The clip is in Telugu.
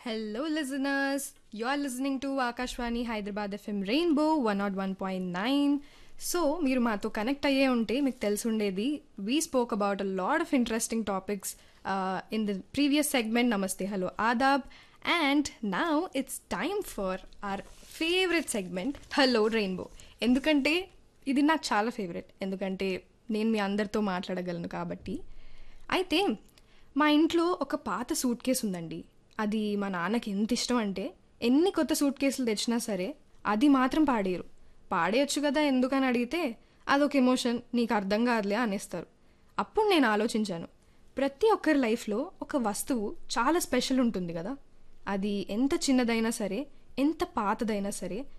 Hello, listeners. You're listening to Akashwani Hyderabad FM Rainbow 101.9. So మీరు మాతో కనెక్ట్ అయ్యే ఉంటే మీకు తెలిసి ఉండేది we spoke about a lot of interesting topics in the previous segment నమస్తే హలో ఆదాబ్ and now it's time for our favourite segment hello Rainbow ఎందుకంటే ఇది నాకు చాలా ఫేవరెట్ ఎందుకంటే నేను మీ అందరితో మాట్లాడగలను కాబట్టి అయితే మా ఇంట్లో ఒక పాత సూట్ కేసు ఉందండి అది మా నాన్నకి ఎంత ఇష్టం అంటే ఎన్ని కొత్త సూట్ కేసులు తెచ్చినా సరే అది మాత్రం పాడేయరు పాడేయచ్చు కదా ఎందుకని అడిగితే అదొక ఎమోషన్ నీకు అర్థం కాదులే అనేస్తారు అప్పుడు నేను ఆలోచించాను ప్రతి ఒక్కరి లైఫ్లో ఒక వస్తువు చాలా స్పెషల్ ఉంటుంది కదా అది ఎంత చిన్నదైనా సరే ఎంత పాతదైనా సరే